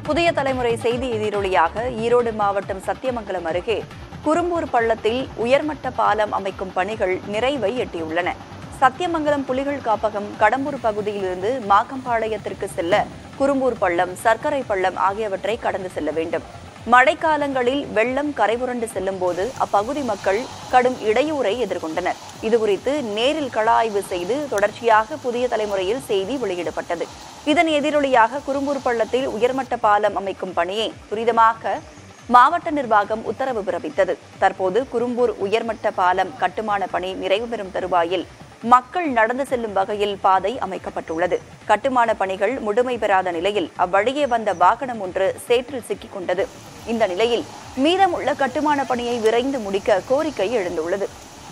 புதிய தலைமுறை செய்தி எதிரொலியாக ஈரோடு மாவட்டம் சத்தியமங்கலம் அருகே குறும்பூர் பள்ளத்தில் உயர்மட்ட பாலம் அமைக்கும் பணிகள் நிறைவை எட்டியுள்ளன சத்தியமங்கலம் புலிகள் காப்பகம் கடம்பூர் பகுதியிலிருந்து மாக்கம்பாளையத்திற்கு செல்ல குறும்பூர் பள்ளம் சர்க்கரை பள்ளம் ஆகியவற்றை கடந்து செல்ல வேண்டும் மழைக்காலங்களில் வெள்ளம் கரைபுரண்டு செல்லும் போது அப்பகுதி மக்கள் கடும் இடையூறை எதிர்கொண்டனர் இதுகுறித்து நேரில் கள ஆய்வு செய்து தொடர்ச்சியாக புதிய தலைமுறையில் செய்தி வெளியிடப்பட்டது இதன் எதிரொலியாக குறும்பூர் பள்ளத்தில் உயர்மட்ட பாலம் அமைக்கும் பணியை துரிதமாக மாவட்ட நிர்வாகம் உத்தரவு பிறப்பித்தது தற்போது குறும்பூர் உயர்மட்ட பாலம் கட்டுமான பணி நிறைவு பெறும் தருவாயில் மக்கள் நடந்து செல்லும் வகையில் பாதை அமைக்கப்பட்டுள்ளது கட்டுமான பணிகள் முழுமை பெறாத நிலையில் அவ்வழியே வந்த வாகனம் ஒன்று சேற்றில் சிக்கிக் கொண்டது இந்த நிலையில் மீதமுள்ள கட்டுமான பணியை விரைந்து முடிக்க கோரிக்கை எழுந்துள்ளது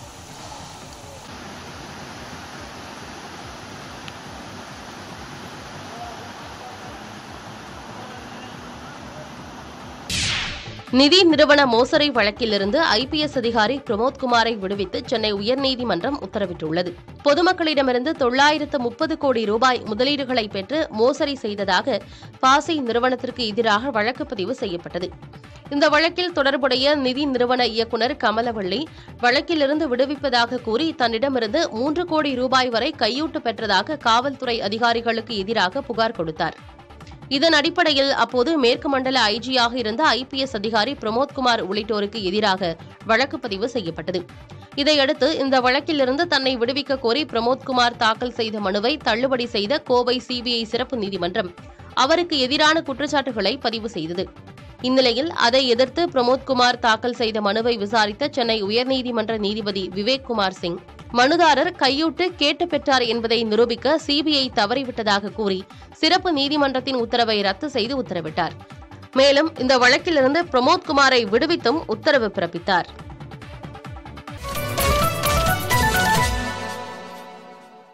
நிதி நிறுவன மோசடி வழக்கிலிருந்து ஐபிஎஸ் அதிகாரி பிரமோத்குமாரை விடுவித்து சென்னை உயர்நீதிமன்றம் உத்தரவிட்டுள்ளது பொதுமக்களிடமிருந்து தொள்ளாயிரத்து முப்பது கோடி ரூபாய் முதலீடுகளை பெற்று மோசடி செய்ததாக பாசி நிறுவனத்திற்கு எதிராக வழக்கு பதிவு செய்யப்பட்டது இந்த வழக்கில் தொடர்புடைய நிதி நிறுவன இயக்குநர் கமலவள்ளி வழக்கிலிருந்து விடுவிப்பதாக கூறி தன்னிடமிருந்து மூன்று கோடி ரூபாய் வரை கையூட்டு பெற்றதாக காவல்துறை அதிகாரிகளுக்கு எதிராக புகார் கொடுத்தார் இதன் அடிப்படையில் அப்போது மேற்கு மண்டல ஐஜியாக இருந்த ஐபிஎஸ் அதிகாரி பிரமோத்குமார் உள்ளிட்டோருக்கு எதிராக வழக்கு பதிவு செய்யப்பட்டது இதையடுத்து இந்த வழக்கிலிருந்து தன்னை விடுவிக்க கோரி பிரமோத்குமார் தாக்கல் செய்த மனுவை தள்ளுபடி செய்த கோவை சிபிஐ சிறப்பு நீதிமன்றம் அவருக்கு எதிரான குற்றச்சாட்டுகளை பதிவு செய்தது இந்நிலையில் அதை எதிர்த்து பிரமோத்குமார் தாக்கல் செய்த மனுவை விசாரித்த சென்னை உயர்நீதிமன்ற நீதிபதி விவேக் குமார் சிங் மனுதாரர் கையூட்டு கேட்டு பெற்றார் என்பதை நிரூபிக்க சிபிஐ தவறிவிட்டதாக கூறி சிறப்பு நீதிமன்றத்தின் உத்தரவை ரத்து செய்து உத்தரவிட்டார் மேலும் இந்த வழக்கிலிருந்து பிரமோத்குமாரை விடுவித்தும் உத்தரவு பிறப்பித்தார்